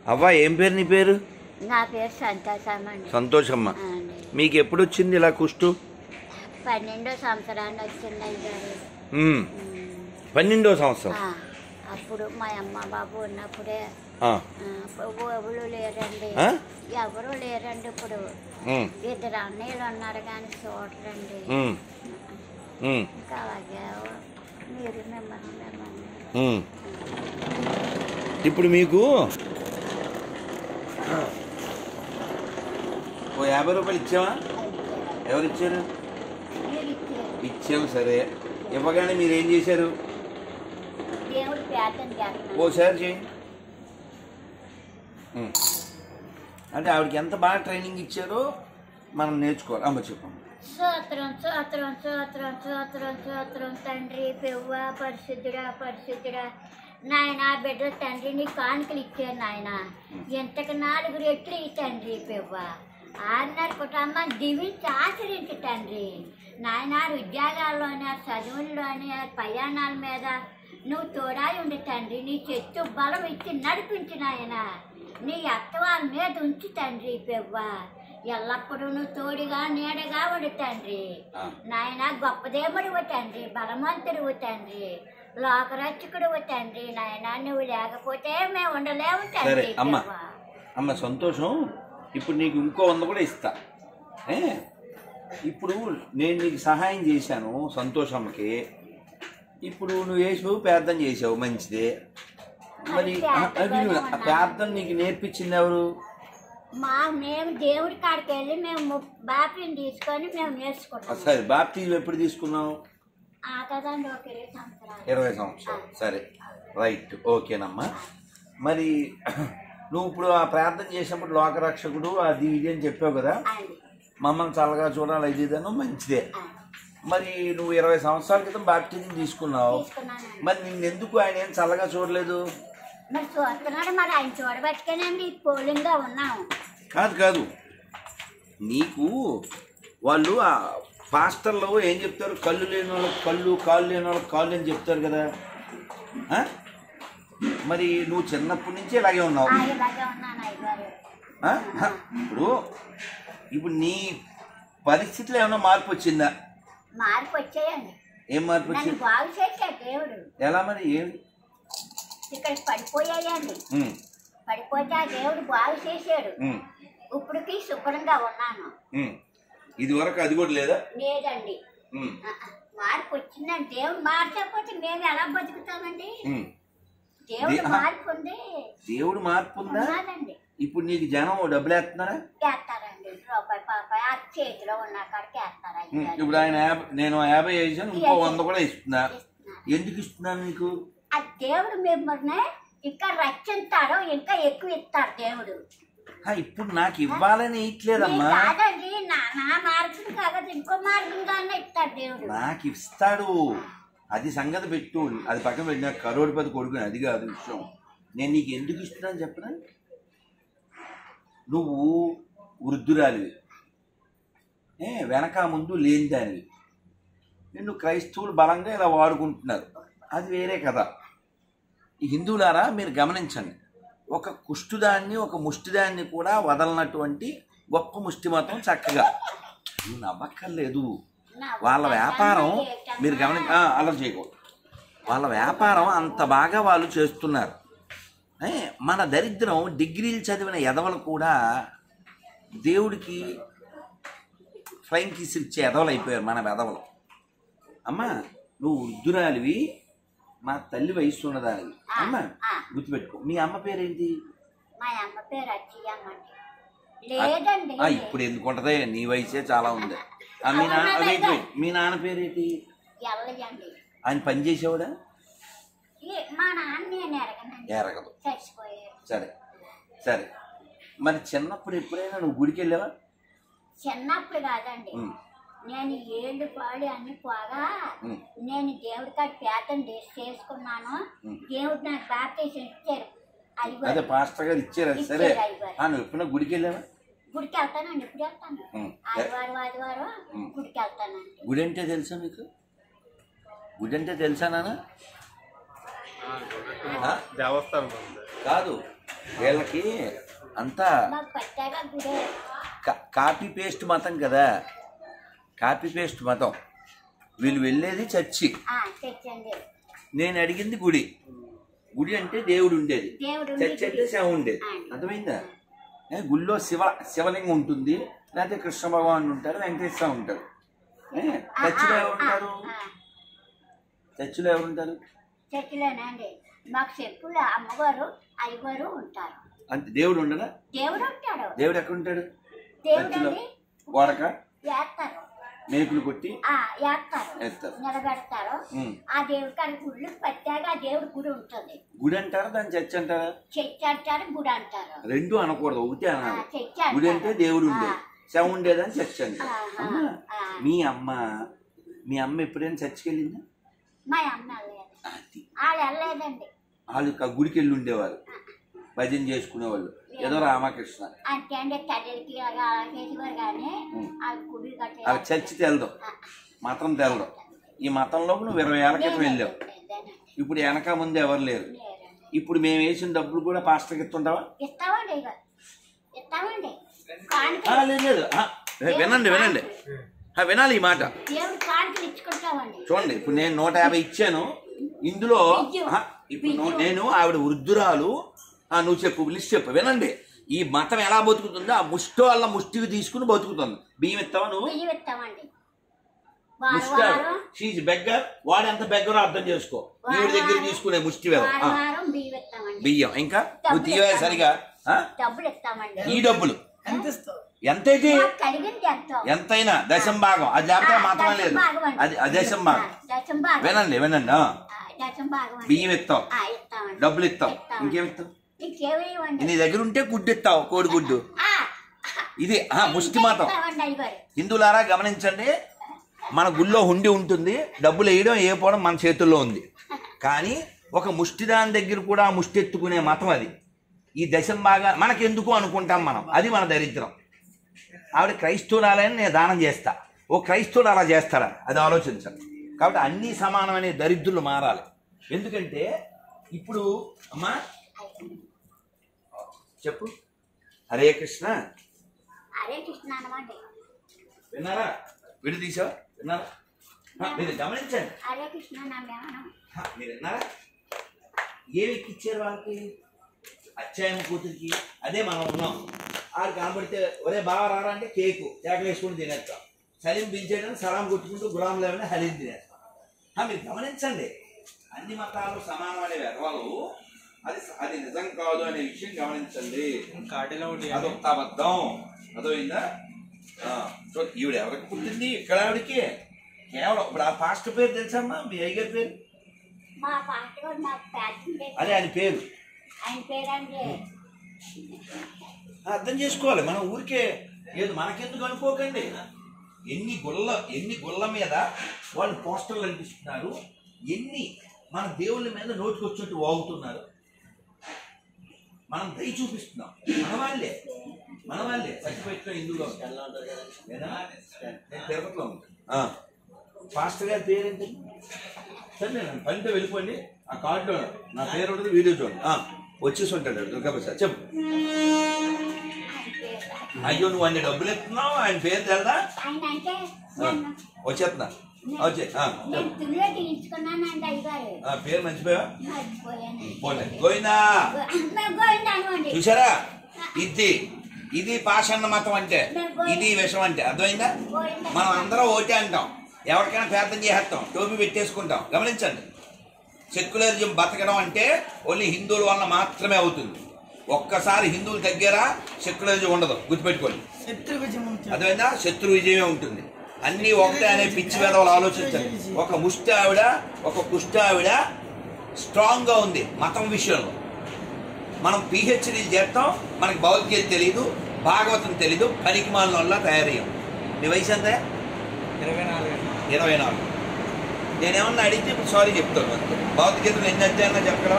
అవ్వ ఏం పేరు నీ పేరు నా పేరు సంతోషమండి సంతోషమ్మ అండి మీకు ఎప్పుడు వచ్చింది ఇలా కుష్టు పన్నెండో సంవత్సరాన్ని వచ్చిందండి గారు ఉమ్, పన్నెండో సంవత్సరం ఆ, అప్పుడు మా అమ్మ బాబు ఉన్నప్పుడే ఆ, ఆ, ఎవరు లేరండి ఆ? ఎవరు లేరండి ఇప్పుడు ఉమ్, ఇద్దరు అన్నయ్యలు ఉన్నారు కానీ చూడరండి ఉమ్, ఉమ్, ఇంకా అలాగే మీరు మిమ్మల్ని మిమ్మల్ని ఉమ్. ఇప్పుడు మీకు ఓ యాభై రూపాయలు ఇచ్చావా ఎవరు ఇచ్చారు మీరు ఇచ్చారు ఇచ్చాము సరే ఇవ్వగానే మీరు ఏం చేశారు దేవుడు ప్రార్థన చేస్తున్నాను ఓసారి చేయండి ఉమ్. అంటే ఆవిడకి ఎంత బాగా ట్రైనింగ్ ఇచ్చారో మనం నేర్చుకోవాలి అమ్మ చెప్పండి స్తోత్రం స్తోత్రం స్తోత్రం స్తోత్రం స్తోత్రం తండ్రి పెవ్వ పరిశుద్ధుడా పరిశుద్ధుడా నాయన బిడ్డ తండ్రి నీ కానుకలు ఇచ్చాను నాయన ఎంతకు నాలుగు రెట్లు ఈ తండ్రి పెవ్వ ఆరున్నర కుటుంబం దీవించి ఆచరించి తండ్రి నాయన ఉద్యోగాల్లోనే చదువుల్లోనే ప్రయాణాల మీద నువ్వు తోడాయి ఉండి తండ్రి నీ చెట్టు బలం ఇచ్చి నడిపించి నాయన నీ అత్తవాళ్ళ మీద ఉంచి తండ్రి పెవ్వ ఎల్లప్పుడూ నువ్వు తోడుగా నీడగా ఉండి తండ్రి ఆ. నాయన గొప్పదేవుడు తండ్రి బలవంతుడు తండ్రి లోకరక్షకుడు తండ్రి నాయన నువ్వు లేకపోతే మేము ఉండలేము సరే తండ్రి అమ్మ దేవా. అమ్మ సంతోషం ఇప్పుడు నీకు ఇంకో వంద కూడా ఇస్తా ఏ ఇప్పుడు నేను నీకు సహాయం చేశాను సంతోషమ్మకి ఇప్పుడు నువ్వు వేసావు ప్రార్థన చేసావు మంచిదే మరి ఆ, అది విను. ఆ ప్రార్థన నీకు నేర్పించింది ఎవరు మా మేము దేవుడి కాడికి వెళ్ళి మేము బాపిని తీసుకొని మేము నేర్చుకుంటాం సరే బాప్తిజం ఎప్పుడు తీసుకున్నావు ఆ కదండి ఒక ఇరవై సంవత్సరాలు ఇరవై సంవత్సరాలు సరే రైట్ ఓకేనమ్మా మరి నువ్వు ఇప్పుడు ఆ ప్రార్థన చేసినప్పుడు లోకరక్షకుడు అది ఇది అని చెప్పావు కదా అండి మమ్మల్ని చల్లగా చూడాలి ఇది ఇదను మంచిదే ఆ, మరి నువ్వు ఇరవై సంవత్సరాల క్రితం బాప్టిజం తీసుకున్నావు తీసుకున్నానండి మరి నిన్నెందుకు ఆయన ఏం చల్లగా చూడలేదు మరి చూస్తున్నాడు మరి ఆయన చూడబట్టుకేనండి పోలింగ్గా ఉన్నాము కాదు కాదు నీకు వాళ్ళు ఆ పాస్టర్లు ఏం చెప్తారు కళ్ళు లేని వాళ్ళకి కళ్ళు కాళ్ళు లేని వాళ్ళకి కాళ్ళు అని చెప్తారు కదా ఆ? మరి నువ్వు చిన్నప్పటి నుంచి ఇలాగే ఉన్నావు ఆ, ఇలాగే ఉన్నాను అయ్యగారు ఆ? హ, ఇప్పుడు ఇప్పుడు నీ పరిస్థితిలో ఏమైనా మార్పు వచ్చిందా మార్పు వచ్చాయండి ఏం మార్పు నన్ను వచ్చింది బాగు చేశాడు దేవుడు ఎలా మరి ఏం ఇక్కడ పడిపోయాయండి ఉమ్, పడిపోతే ఆ దేవుడు బాగు చేశాడు ఉమ్, ఇప్పటికి శుభ్రంగా ఉన్నాను ఉమ్. ఇది వరకు అది కూడా లేదా లేదండి ఉమ్, ఆ, ఆ, మార్పు వచ్చిందండి దేవుడు మార్చకపోతే మేము ఎలా బతుకుతామండి ఉమ్. దేవుడు దే- మార్పు ఉంది దేవుడు మార్పు ఉందా ఉన్నాదండి ఇప్పుడు నీకు జనం డబ్బులు వేస్తున్నారా చేస్తారండి రూపాయి పాపాయి ఆ చేతిలో ఉన్న కాడికి వేస్తారు ఉమ్, అయ్యగారు. ఇప్పుడు ఆయన యాభై నేను యాభై వేసాను ఇంకో వంద కూడా ఇస్తున్నా ఇస్తున్నారు. ఎందుకు ఇస్తున్నాను నీకు ఆ దేవుడు మిమ్మల్ని ఇంకా రక్షిస్తాడు ఇంకా ఎక్కువ ఇస్తాడు దేవుడు ఆ, ఇప్పుడు నాకు ఇవ్వాలని ఇట్లేదమ్మా మీకు కాదండి నా నా మార్గం కాదు ఇంకో మార్గంగా ఇస్తాడు దేవుడు నాకు ఇస్తాడు అది సంగతి పెట్టు అది పక్కన పెట్టిన కరోడిపతి కొడుకుని అది కాదు విషయం నేను నీకు ఎందుకు ఇస్తున్నాను చెప్పనా నువ్వు వృద్ధురాలివి ఏ వెనక ముందు లేని దానివి నిన్ను క్రైస్తవులు బలంగా ఇలా వాడుకుంటున్నారు అది వేరే కదా ఈ హిందువులారా మీరు గమనించండి ఒక కుష్టుదాన్ని ఒక ముష్టిదాన్ని కూడా వదలనటువంటి గొప్ప ముష్టి మతం చక్కగా నువ్వు నవ్వక్కర్లేదు నా వాళ్ళ వ్యాపారం ఏటన్నా? మీరు గమని ఆ, అలా చేయకూడదు వాళ్ళ వ్యాపారం అంత బాగా వాళ్ళు చేస్తున్నారు ఏ, మన దరిద్రం డిగ్రీలు చదివిన ఎదవలు కూడా దేవుడికి ఫ్లైంగ్ కిస్ ఇచ్చే ఎదవలు అయిపోయారు మన ఎదవలు అమ్మా నువ్వు వృద్ధురాలివి మా తల్లి వయస్సు ఉన్నదానివి అమ్మా ఆ. గుర్తుపెట్టుకో మీ అమ్మ పేరేంటి మా అమ్మ పేరు అచ్చియమ్మండి లేదండి ఆ, ఇప్పుడు ఎందుకు ఉంటది నీ వయసే చాలా ఉంది ఆ, మీ నాన్న wait, wait. మీ నాన్న పేరేంటి ఎల్లయ్యండి ఆయన పని చేసేవాడా ఈ- మా నాన్న నేను ఎరగనండి ఎరగదు చచ్చిపోయారు సరే సరే మరి చిన్నప్పుడు ఎప్పుడైనా నువ్వు గుడికి వెళ్ళావా చిన్నప్పుడు కాదండి ఉమ్, నేను ఏళ్ళు పాడి అన్ని పోగా ఉమ్, నేను దేవుడి కాడ పేతం చేసుకున్నాను ఉమ్. దేవుడు నాకు బాప్తీసం ఇచ్చారు అది అదే పాస్టర్ గారు ఇచ్చారు అది సరే ఇచ్చారు అయ్యగారు. ఆ, నువ్వు ఎప్పుడైనా గుడికి వెళ్ళావా గుడికి వెళ్తానండి ఇప్పుడు వెళ్తాను ఉమ్. ఆదివారం ఆదివారం ఉమ్. గుడికి వెళ్తానండి గుడి అంటే తెలుసా మీకు గుడి అంటే తెలుసా నాన్న ఆ? దేవస్థానం ఉంది కాదు వీళ్ళకి అంతా మాకు పట్టాగా గుడే కా- కాపీ పేస్ట్ మతం కదా కాపీ పేస్ట్ మతం వీళ్ళు వెళ్ళేది చర్చి ఆ, తెచ్చండి నేను అడిగింది గుడి గుడి అంటే దేవుడు ఉండేది దేవుడు చర్చ్ అంటే ఉండేది. శవం ఉండేది ఆ. అర్థమైందా ఏ, గుళ్ళో శివ శివలింగం ఉంటుంది లేకపోతే కృష్ణ భగవాన్ ఉంటారు వెంకటేశ్వర ఉంటారు ఏ, చర్చిలో ఎవరు ఉంటారు చర్చిలో ఎవరు ఉంటారు చర్చిలోనండి మాకు చెప్పులు అమ్మగారు అయ్యగారు ఉంటారు అంతే దేవుడు ఉండదా దేవుడు ఉంటాడు దేవుడు ఎక్కడ ఉంటాడు దేవుడు చర్చిలో అండి గోడక వేస్తారు మేకులు కొట్టి ఆ, వేస్తారు వేస్తారు నిలబెడతారు ఉమ్. ఆ దేవుడి కాడ గుళ్ళు పట్టాగా ఆ దేవుడి గుడి ఉంటుంది గుడి అంటారా దాని చర్చ్ అంటారా చర్చి అంటారు గుడి అంటారు రెండు అనకూడదు ఒకటే ఆ, అనాలి చర్చి గుడి అంటారు అంటే దేవుడు ఉండేది ఆ. శవం ఉండేదని చర్చ్ అంటారు ఆహా. అమ్మా ఆ. మీ అమ్మ మీ అమ్మ ఎప్పుడైనా చర్చికి వెళ్ళిందా మా అమ్మ వెళ్ళలేదు అది వాళ్ళు వెళ్ళలేదండి వాళ్ళు క- గుడికి వెళ్ళి ఉండేవారు భజన చేసుకునేవాళ్ళు ఏదో రామకృష్ణ అంటే అంటే తల్లికి అలా చేసేవారు కానీ వాళ్ళ గుడి కట్టే వాళ్ళ చర్చి తెలదు మతం తెలదు ఈ మతంలోకి నువ్వు ఇరవై ఏళ్ళ క్రితం వెళ్ళావు ఇప్పుడు వెనక ముందు ఎవరు లేరు ఇప్పుడు మేము వేసిన డబ్బులు కూడా పాస్టర్కి ఇస్తుంటావా ఇస్తామండి ఇక ఇస్తామండి కానుక ఆ, లేదు లేదు ఆ, వినండి వినండి ఆ, వినాలి ఈ మాట దేవుడు కానుకలు ఇచ్చుకుంటామండి చూడండి ఇప్పుడు నేను నూట యాభై ఇచ్చాను ఇందులో ఆ, ఇప్పుడు నూ- నేను ఆవిడ వృద్ధురాలు ఆ, నువ్వు చెప్పు లిస్ట్ చెప్పు వినండి ఈ మతం ఎలా బతుకుతుందో ఆ ముష్టి వాళ్ళ ముష్టికి తీసుకుని బతుకుతుంది బియ్యం ఇస్తావా నువ్వు బియ్యం ఇస్తామండి వారం ముష్టి వారం షీజ్ బెగ్గర్ వాడు ఎంత బెగ్గరో అర్థం చేసుకో ఈవిడ దగ్గర తీసుకునే ముష్టి వేద వారం వారం బియ్యం ఇస్తామండి బియ్యం ఇంకా నువ్వు తీవే సరిగా ఆ? డబ్బులు ఇస్తామండి ఈ డబ్బులు ఎంత ఇస్తావు ఎంతైతే మాకు కలిగింది ఎంతో ఎంతైనా దశం భాగం అది లేకపోతే మాత్రమే దశం లేదు భాగం అండి. అది అది దశం భాగం ఆ, దశం భాగం వినండి వినండి ఆ. ఆ, దశం భాగం అండి. బియ్యం ఇస్తావు ఆ, ఇస్తామండి డబ్బులు ఇస్తావు ఇస్తాం. ఇంకేం ఇస్తావు ఇంకేమీ ఇవ్వండి నీ దగ్గర ఉంటే గుడ్డు ఇస్తావు కోడి గుడ్డు ఆ, ఇది ఆ, ముష్టి మతం ఇస్తామండి అయ్యగారు హిందువులారా గమనించండి మన గుళ్ళో హుండి ఉంటుంది డబ్బులు వేయడం ఏ పోవడం మన చేతుల్లో ఉంది కానీ ఒక ముష్టిదాని దగ్గర కూడా ముష్టి ఎత్తుకునే మతం అది ఈ దశం బాగా మనకెందుకు అనుకుంటాం మనం అది మన దరిద్రం ఆవిడ క్రైస్తవురాలని నేను దానం చేస్తా ఓ క్రైస్తవుడు అలా చేస్తాడా అది ఆలోచించాలి కాబట్టి అన్నీ సమానమనే దరిద్రులు మారాలి ఎందుకంటే ఇప్పుడు అమ్మా చెప్పు హరే కృష్ణ హరే కృష్ణ అనమాట విన్నారా విడి తీసావా విన్నారా హ, మీరు గమనించండి హరే కృష్ణ నా మేమనం హ, మీరు విన్నారా ఏమి ఎక్కిచ్చారు వాళ్ళకి అచ్చాయం కూతురికి అదే మనం ఉన్నాం ఆడు కనబడితే ఒరే బాగా రారా అంటే కేకు కేకలేసుకుని తినేస్తాం సలీం పిలిచేయడం సలాం కొట్టుకుంటూ గులాం లేవని హలీం తినేస్తాం హ, మీరు గమనించండి అన్ని మతాలు సమానమనే వెధవలు అది అది నిజం కాదు అనే విషయం గమనించండి కాటిలో ఒకటి అదొక అబద్ధం అర్థమైందా ఆ, సో ఈవిడ ఎవరికి పుట్టింది ఇక్కడ ఆవిడకి కేవలం ఇప్పుడు ఆ పాస్టర్ పేరు తెలుసమ్మా మీ అయ్యగారి పేరు మా పాట కూడా మాకు ప్యాకింగ్ అదే ఆయన పేరు ఆయన పేరండి అర్థం చేసుకోవాలి మనం ఊరికే ఏదో మనకెందుకు అనుకోకండి ఎన్ని గుళ్ళ ఎన్ని గుళ్ళ మీద వాళ్ళు పోస్టర్లు అనిపిస్తున్నారు ఎన్ని మన దేవుళ్ళ మీద నోటికొచ్చినట్టు వాగుతున్నారు మనం దయ చూపిస్తున్నాం మన వాళ్ళే మన వాళ్ళే సర్టిఫికెట్లో హిందూలో లేదా? నేను తిరుపతిలో ఉంటాను ఆ. పాస్టర్ గారి పేరేంటి సరే నేను పనితో వెళ్ళిపోండి ఆ కార్డులో నా పేరు ఉంటుంది వీడియో చూడండి ఆ, వచ్చేసి ఉంటాడు దుర్గాప్రసాద్ చెప్పు ఆయన పేరు అయ్యో నువ్వు అన్ని డబ్బులు ఎత్తున్నావు ఆయన పేరు తెలదా ఆయన అంటే ఆ, నన్ను వచ్చేస్తున్నా వచ్చే ఆ, నేను చెప్పు. తుల్లో తీయించుకున్నానండి అయ్యగారు ఆ, పేరు మర్చిపోయావా మర్చిపోయాను పోలే గోవిందా మేము గోవిందాను అండి చూసారా ఇది ఇది పాషాణ మతం అంటే ఇది విషం అంటే అర్థమైందా మనం అందరం ఓటే అంటాం ఎవరికైనా ప్రార్థన చేసేస్తాం టోపీ పెట్టేసుకుంటాం గమనించండి సెక్యులరిజం బతకడం అంటే ఓన్లీ హిందువుల వల్ల మాత్రమే అవుతుంది ఒక్కసారి హిందువుల దగ్గర సెక్యులరిజం ఉండదు గుర్తుపెట్టుకోండి శత్రు విజయం ఉంటుంది. అర్థమైందా శత్రు విజయమే ఉంటుంది అన్ని ఒకటే అనే పిచ్చి వేదవాళ్ళు ఆలోచించాలి ఒక ముష్టి ఆవిడ ఒక కుష్టి ఆవిడ స్ట్రాంగ్ గా ఉంది మతం విషయంలో మనం పిహెచ్డీలు చేస్తాం మనకి భగవద్గీత తెలియదు భాగవతం తెలీదు పనికి మాలిన వల్ల తయారయ్యాం నీ వయసు ఎంత ఇరవై నాలుగు ఇరవై నాలుగు నేనేమన్నా అడిగితే ఇప్పుడు సారీ చెప్తాను అంతే భగవద్గీతలో ఎన్ని అధ్యాయంలో చెప్పడం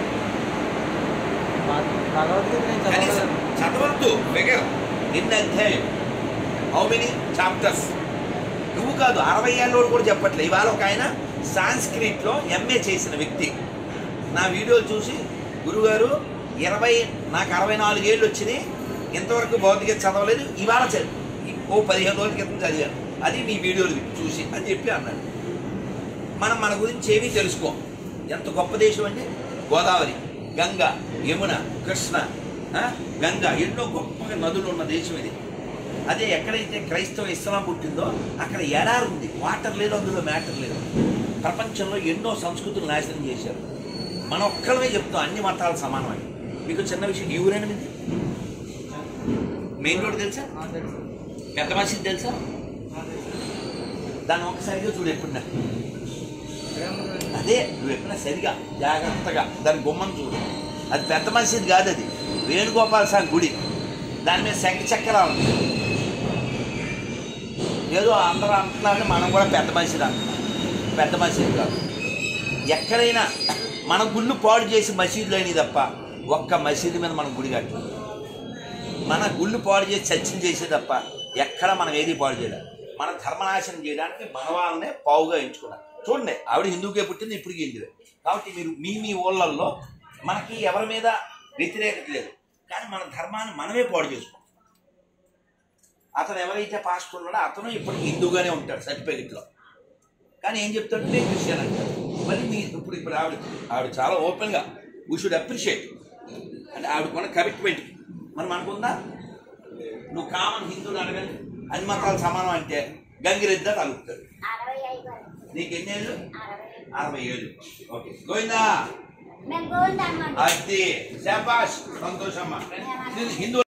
భగవద్గీత నేను కనీసం చదవలేదు. చదవద్దు ఫిగర్ ఎన్ని అధ్యాయం హౌ మెనీ చాప్టర్స్ నువ్వు కాదు అరవై ఏళ్ళోడు కూడా చెప్పట్లే ఇవాళ ఒక ఆయన సాంస్క్రిట్లో ఎంఏ చేసిన వ్యక్తి నా వీడియోలు చూసి గురుగారు ఇరవై నాకు అరవై నాలుగేళ్ళు వచ్చినాయి ఇంతవరకు భౌతిక చదవలేదు ఇవాళ చదివి ఓ పదిహేను రోజుల క్రితం చదివాను అది మీ వీడియోలు చూసి అని చెప్పి అన్నాడు మనం మన గురించి ఏమీ తెలుసుకోం ఎంత గొప్ప దేశం అంటే గోదావరి గంగ యమున కృష్ణ ఆ, గంగ ఎన్నో గొప్ప నదులు ఉన్న దేశం ఇది అదే ఎక్కడైతే క్రైస్తవ ఇస్లాం పుట్టిందో అక్కడ ఎడారి ఉంది వాటర్ లేదు అందులో మ్యాటర్ లేదు ప్రపంచంలో ఎన్నో సంస్కృతులు నాశనం చేశారు మనం ఒక్కడమే చెప్తాం అన్ని మతాలు సమానమని మీకు చిన్న విషయం ఈ ఊరేనా మీది మెయిన్ రోడ్ తెలుసా ఆ, తెలుసు. పెద్ద మసీద్ తెలుసా ఆ, తెలుసు. దాన్ని ఒకసారిగా చూడు ఎప్పుడున్నా ఏముంది? అదే నువ్వు ఎప్పుడైనా సరిగా జాగ్రత్తగా దాని గుమ్మం చూడు అది పెద్ద మసీద్ కాదు అది వేణుగోపాల స్వామి గుడి దాని మీద శంఖ చక్రాలు ఉంది ఏదో అందరూ అంటున్నారు మనం కూడా పెద్ద మసీద్ అంటున్నాం పెద్ద మసీద్ కాదు ఎక్కడైనా మన గుళ్ళు పాడు చేసి మసీదులు అయినవి తప్ప ఒక్క మసీదు మీద మనం గుడి కట్టలేదు మన గుళ్ళు పాడు చేసి చర్చలు చేసే తప్ప ఎక్కడ మనం ఏది పాడు చేయలేదు మన ధర్మనాశనం చేయడానికి మన వాళ్ళనే పావుగా ఎంచుకున్నారు చూడండి ఆవిడ హిందూకే పుట్టింది ఇప్పటికీ హిందువే కాబట్టి మీరు మీ మీ ఊళ్ళల్లో మనకి ఎవరి మీద వ్యతిరేకత లేదు కానీ మన ధర్మాన్ని మనమే పాడు చేసుకుంటాం అతను ఎవరైతే పాస్టర్ ఉన్నాడో అతను ఇప్పుడు హిందూగానే ఉంటాడు సర్టిఫికెట్లో కానీ ఏం చెప్తాడంటే క్రిస్టియన్ అంటాడు మళ్ళీ మీ ఇప్పుడు ఇప్పుడు ఆవిడ ఆవిడ చాలా ఓపెన్గా వీ షుడ్ అప్రిషియేట్ అంటే ఆవిడకున్న కమిట్మెంట్ మరి మనకుందా నువ్వు కామన్ హిందువులు అడగండి అన్ని మతాలు సమానం అంటే గంగిరెద్ద తలుపుతాడు అరవై ఐదు నీకు ఎన్ని ఏళ్ళు అరవై అరవై ఏళ్ళు ఓకే గోవిందా మేము గోవిందమ్మండి అది శాబాష్ సంతోషమ్మా నేను హిందూ